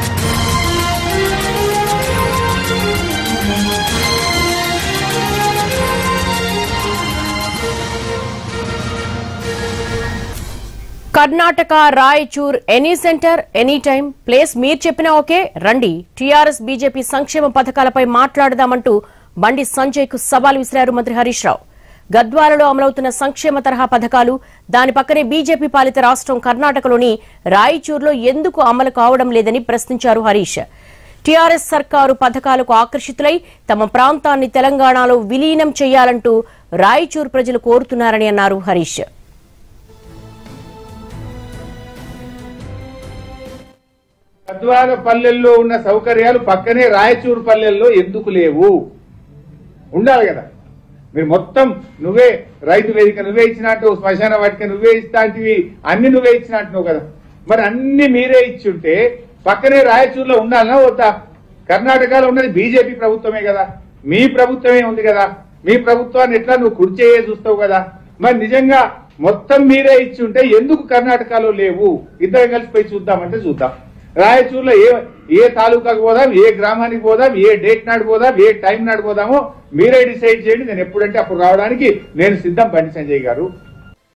Karnataka Raichur any centre any time place మీరు చెప్పినా okay రండి టీఆర్ఎస్ బీజేపీ సంక్షేమ పథకాలపై మాట్లాడదామంటూ బండి సంజయ్ కు సవాల్ విసిరారు మంత్రి హరీష్ రావు గద్వాలలో అమలవుతున్న సంక్షేమ తరహా పథకాలు దాని పక్కనే బీజేపీ పాలిత రాష్ట్రం కర్ణాటకలోని రాయచూర్లో ఎందుకు అమలు కావడం లేదని ప్రశ్నించారు హరీష్ టీఆర్ఎస్ సర్కారు పథకాలకు ఆకర్షితులై తమ ప్రాంతాన్ని తెలంగాణలో విలీనం చేయాలంటూ రాయచూర్ ప్రజలు కోరుతున్నారని అన్నారు హరీష్ గద్వాల పల్లెల్లో ఉన్న సౌకర్యాలు పక్కనే రాయచూరు పల్లెల్లో ఎందుకు లేవు ఉండాలి కదా మీరు మొత్తం నువ్వే రైతు వేదిక నువ్వే ఇచ్చినట్టు శ్మశాన వాటిక నువ్వే ఇస్తాంటివి అన్ని నువ్వే ఇచ్చినట్టున్నావు కదా మరి అన్ని మీరే ఇచ్చుంటే పక్కనే రాయచూరులో ఉండాలనా వద్దా కర్ణాటకలో ఉన్నది బీజేపీ ప్రభుత్వమే కదా మీ ప్రభుత్వమే ఉంది కదా మీ ప్రభుత్వాన్ని ఎట్లా నువ్వు కుర్చేయే చూస్తావు కదా మరి నిజంగా మొత్తం మీరే ఇచ్చి ఉంటే ఎందుకు కర్ణాటకలో లేవు ఇద్దరం కలిసి పోయి చూద్దామంటే చూద్దాం రాయచూరులో ఏ ఏ తాలూకాకు పోదాం ఏ గ్రామానికి పోదాం ఏ డేట్ నాడు పోదాం ఏ టైం నాడు పోదామో మీరే డిసైడ్ చేయండి నేను ఎప్పుడంటే అప్పుడు రావడానికి నేను సిద్ధం బండి సంజయ్ గారు